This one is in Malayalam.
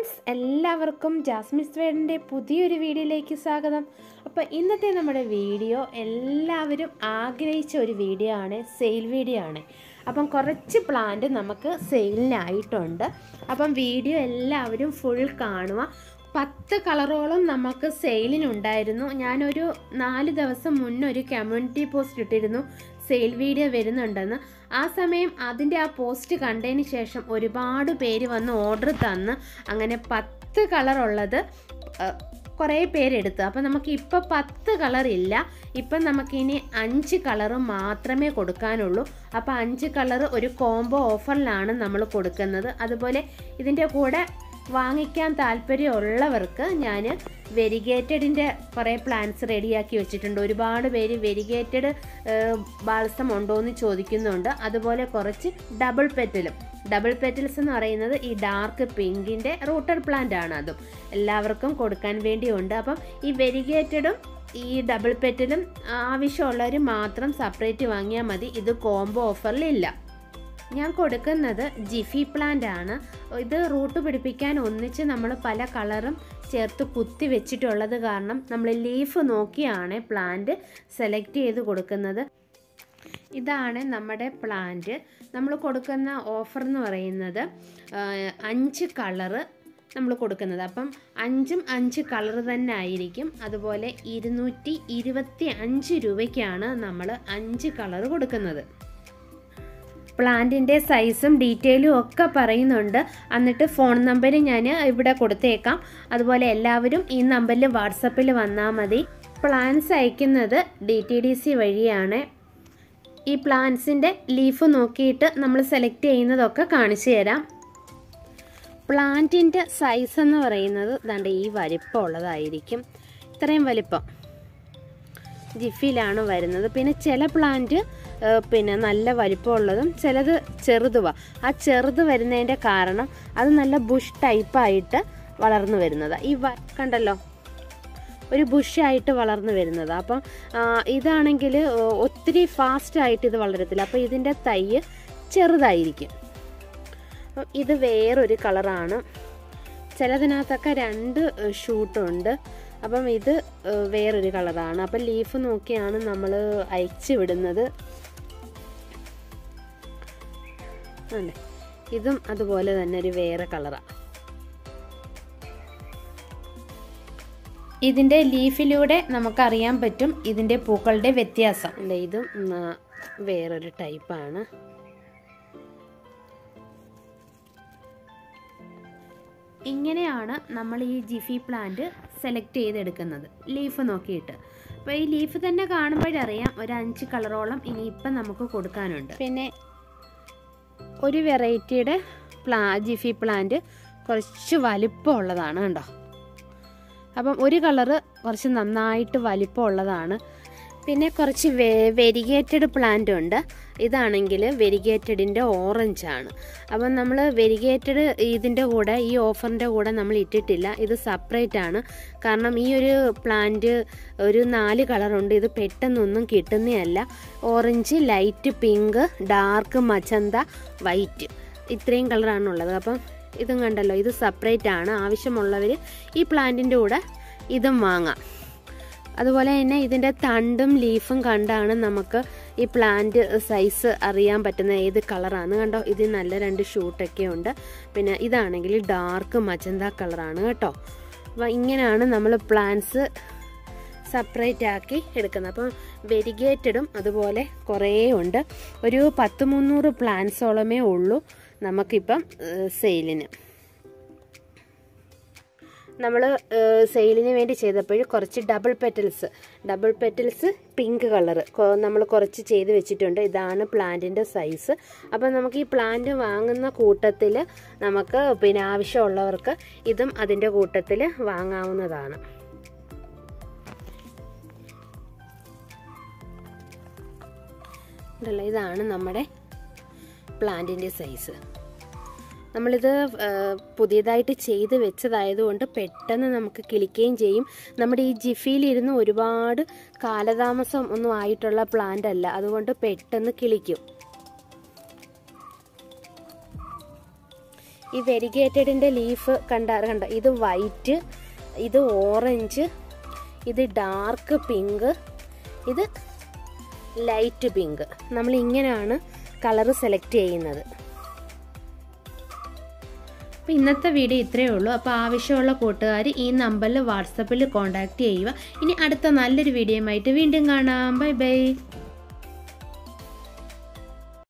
ഫ്രണ്ട്സ് എല്ലാവർക്കും ജാസ്മിസ് വേഡിൻ്റെ പുതിയൊരു വീഡിയോയിലേക്ക് സ്വാഗതം അപ്പോൾ ഇന്നത്തെ നമ്മുടെ വീഡിയോ എല്ലാവരും ആഗ്രഹിച്ച ഒരു വീഡിയോ ആണ് സെയിൽ വീഡിയോ ആണ് അപ്പം കുറച്ച് പ്ലാന്റ് നമുക്ക് സെയിലിനായിട്ടുണ്ട് അപ്പം വീഡിയോ എല്ലാവരും ഫുൾ കാണുക പത്ത് കളറോളം നമുക്ക് സെയിലിനുണ്ടായിരുന്നു ഞാനൊരു നാല് ദിവസം മുന്നേ ഒരു കമ്മ്യൂണിറ്റി പോസ്റ്റ് ഇട്ടിരുന്നു സെയിൽ വീഡിയോ വരുന്നുണ്ടെന്ന് ആ സമയം അതിൻ്റെ ആ പോസ്റ്റ് കണ്ടതിന് ശേഷം ഒരുപാട് പേര് വന്ന് ഓർഡർ തന്ന് അങ്ങനെ പത്ത് കളറുള്ളത് കുറേ പേരെടുത്തു അപ്പോൾ നമുക്ക് ഇപ്പോൾ പത്ത് കളർ ഇല്ല ഇപ്പം നമുക്കിനി അഞ്ച് കളറ് മാത്രമേ കൊടുക്കാനുള്ളൂ അപ്പോൾ അഞ്ച് കളർ ഒരു കോംബോ ഓഫറിലാണ് നമ്മൾ കൊടുക്കുന്നത് അതുപോലെ ഇതിൻ്റെ കൂടെ വാങ്ങിക്കാൻ താല്പര്യമുള്ളവർക്ക് ഞാൻ വെരിഗേറ്റഡിൻ്റെ കുറേ പ്ലാന്റ്സ് റെഡിയാക്കി വെച്ചിട്ടുണ്ട് ഒരുപാട് പേര് വെരിഗേറ്റഡ് ബാൾസം ഉണ്ടോ എന്ന് ചോദിക്കുന്നുണ്ട് അതുപോലെ കുറച്ച് ഡബിൾ പെറ്റലും ഡബിൾ പെറ്റൽസ് എന്ന് പറയുന്നത് ഈ ഡാർക്ക് പിങ്കിൻ്റെ റൂട്ടർ പ്ലാന്റ് ആണ് അതും എല്ലാവർക്കും കൊടുക്കാൻ വേണ്ടിയുണ്ട് അപ്പം ഈ വെരിഗേറ്റഡും ഈ ഡബിൾ പെറ്റലും ആവശ്യമുള്ളവർ മാത്രം സെപ്പറേറ്റ് വാങ്ങിയാൽ മതി ഇത് കോംബോ ഓഫറിലില്ല ഞാൻ കൊടുക്കുന്നത് ജിഫി പ്ലാന്റ് ആണ് ഇത് റൂട്ട് പിടിപ്പിക്കാൻ ഒന്നിച്ച് നമ്മൾ പല കളറും ചേർത്ത് കുത്തി വെച്ചിട്ടുള്ളത് കാരണം നമ്മൾ ലീഫ് നോക്കിയാണ് പ്ലാന്റ് സെലക്ട് ചെയ്ത് കൊടുക്കുന്നത് ഇതാണ് നമ്മുടെ പ്ലാന്റ് നമ്മൾ കൊടുക്കുന്ന ഓഫർ എന്ന് പറയുന്നത് അഞ്ച് കളറ് നമ്മൾ കൊടുക്കുന്നത് അപ്പം അഞ്ചും അഞ്ച് കളർ തന്നെ ആയിരിക്കും അതുപോലെ ഇരുന്നൂറ്റി ഇരുപത്തി അഞ്ച് രൂപയ്ക്കാണ് നമ്മൾ അഞ്ച് കളർ കൊടുക്കുന്നത് പ്ലാന്റിൻ്റെ സൈസും ഡീറ്റെയിലും ഒക്കെ പറയുന്നുണ്ട് എന്നിട്ട് ഫോൺ നമ്പർ ഞാൻ ഇവിടെ കൊടുത്തേക്കാം അതുപോലെ എല്ലാവരും ഈ നമ്പറിൽ വാട്സപ്പിൽ വന്നാൽ മതി പ്ലാൻസ് അയക്കുന്നത് ഡി ടി ഡി സി വഴിയാണ് ഈ പ്ലാന്റ്സിൻ്റെ ലീഫ് നോക്കിയിട്ട് നമ്മൾ സെലക്ട് ചെയ്യുന്നതൊക്കെ കാണിച്ചു തരാം പ്ലാന്റിൻ്റെ സൈസ് എന്ന് പറയുന്നത് ദാണ്ട് ഈ വലിപ്പമുള്ളതായിരിക്കും ഇത്രയും വലിപ്പം ജിഫിയിലാണ് വരുന്നത് പിന്നെ ചില പ്ലാന്റ് പിന്നെ നല്ല വലിപ്പമുള്ളതും ചിലത് ചെറുതുവ ആ ചെറുത് വരുന്നതിൻ്റെ കാരണം അത് നല്ല ബുഷ് ടൈപ്പായിട്ട് വളർന്നു വരുന്നത് ഈ കണ്ടല്ലോ ഒരു ബുഷായിട്ട് വളർന്നു വരുന്നത് അപ്പം ഇതാണെങ്കിൽ ഒത്തിരി ഫാസ്റ്റായിട്ട് ഇത് വളരത്തില്ല അപ്പോൾ ഇതിൻ്റെ തൈ ചെറുതായിരിക്കും അപ്പം ഇത് വേറൊരു കളറാണ് ചിലതിനകത്തൊക്കെ രണ്ട് ഷൂട്ടുണ്ട് അപ്പം ഇത് വേറൊരു കളറാണ് അപ്പം ലീഫ് നോക്കിയാണ് നമ്മൾ അയച്ചു വിടുന്നത് അല്ലേ ഇതും അതുപോലെ തന്നെ ഒരു വേറെ കളറാണ് ഇതിൻ്റെ ലീഫിലൂടെ നമുക്കറിയാൻ പറ്റും ഇതിൻ്റെ പൂക്കളുടെ വ്യത്യാസം അല്ലേ ഇതും വേറൊരു ടൈപ്പാണ് ഇങ്ങനെയാണ് നമ്മൾ ഈ ജിഫി പ്ലാന്റ് സെലക്ട് ചെയ്തെടുക്കുന്നത് ലീഫ് നോക്കിയിട്ട് അപ്പോൾ ഈ ലീഫ് തന്നെ കാണുമ്പോഴറിയാം ഒരു അഞ്ച് കളറോളം ഇനി ഇപ്പം നമുക്ക് കൊടുക്കാനുണ്ട് പിന്നെ ഒരു വെറൈറ്റിയുടെ പ്ലാ ജിഫി പ്ലാന്റ് കുറച്ച് വലിപ്പമുള്ളതാണ് കണ്ടോ അപ്പം ഒരു കളറ് കുറച്ച് നന്നായിട്ട് വലിപ്പമുള്ളതാണ് പിന്നെ കുറച്ച് വെ വെരിഗേറ്റഡ് പ്ലാന്റ് ഉണ്ട് ഇതാണെങ്കിൽ വെരിഗേറ്റഡിൻ്റെ ഓറഞ്ച് ആണ് അപ്പം നമ്മൾ വെരിഗേറ്റഡ് ഇതിൻ്റെ കൂടെ ഈ ഓഫറിൻ്റെ കൂടെ നമ്മൾ ഇട്ടിട്ടില്ല ഇത് സെപ്പറേറ്റ് ആണ് കാരണം ഈ ഒരു പ്ലാന്റ് ഒരു നാല് കളറുണ്ട് ഇത് പെട്ടെന്നൊന്നും കിട്ടുന്നതല്ല ഓറഞ്ച് ലൈറ്റ് പിങ്ക് ഡാർക്ക് മച്ചന്ത വൈറ്റ് ഇത്രയും കളറാണുള്ളത് അപ്പം ഇതും കണ്ടല്ലോ ഇത് സെപ്പറേറ്റ് ആണ് ആവശ്യമുള്ളവർ ഈ പ്ലാന്റിൻ്റെ കൂടെ ഇതും വാങ്ങാം അതുപോലെ തന്നെ ഇതിൻ്റെ തണ്ടും ലീഫും കണ്ടാണ് നമുക്ക് ഈ പ്ലാന്റ് സൈസ് അറിയാൻ പറ്റുന്ന ഏത് കളറാണ് കണ്ടോ ഇത് നല്ല രണ്ട് ഷൂട്ടൊക്കെ ഉണ്ട് പിന്നെ ഇതാണെങ്കിൽ ഡാർക്ക് മജന്ത കളറാണ് കേട്ടോ അപ്പോൾ ഇങ്ങനെയാണ് നമ്മൾ പ്ലാന്റ്സ് സെപ്പറേറ്റ് ആക്കി എടുക്കുന്നത് അപ്പം വെരിഗേറ്റഡും അതുപോലെ കുറേ ഉണ്ട് ഒരു പത്ത് മുന്നൂറ് പ്ലാന്റ്സോളമേ ഉള്ളൂ നമുക്കിപ്പം സെയിലിന് നമ്മൾ സെയിലിന് വേണ്ടി ചെയ്തപ്പോൾ കുറച്ച് double petals double petals pink colour നമ്മൾ കുറച്ച് ചെയ്ത് വെച്ചിട്ടുണ്ട് ഇതാണ് പ്ലാന്റിൻ്റെ സൈസ് അപ്പം നമുക്ക് ഈ പ്ലാന്റ് വാങ്ങുന്ന കൂട്ടത്തിൽ നമുക്ക് പിന്നെ ആവശ്യമുള്ളവർക്ക് ഇതും അതിൻ്റെ കൂട്ടത്തിൽ വാങ്ങാവുന്നതാണ് ഇതാണ് നമ്മുടെ പ്ലാന്റിൻ്റെ സൈസ് നമ്മളിത് പുതിയതായിട്ട് ചെയ്ത് വെച്ചതായതുകൊണ്ട് പെട്ടെന്ന് നമുക്ക് കിളിക്കുകയും ചെയ്യും നമ്മുടെ ഈ ജിഫിയിലിരുന്ന് ഒരുപാട് കാലതാമസം ഒന്നും ആയിട്ടുള്ള പ്ലാന്റ് അല്ല അതുകൊണ്ട് പെട്ടെന്ന് കിളിക്കും ഈ വെരിഗേറ്റഡിൻ്റെ ലീഫ് കണ്ട കണ്ട ഇത് വൈറ്റ് ഇത് ഓറഞ്ച് ഇത് ഡാർക്ക് പിങ്ക് ഇത് ലൈറ്റ് പിങ്ക് നമ്മൾ ഇങ്ങനെയാണ് കളറ് സെലക്ട് ചെയ്യുന്നത് അപ്പോൾ ഇന്നത്തെ വീഡിയോ ഇത്രയേ ഉള്ളൂ അപ്പോൾ ആവശ്യമുള്ള കൂട്ടുകാർ ഈ നമ്പറിൽ വാട്സപ്പിൽ കോൺടാക്റ്റ് ചെയ്യുക ഇനി അടുത്ത നല്ലൊരു വീഡിയോയുമായിട്ട് വീണ്ടും കാണാം ബൈ ബൈ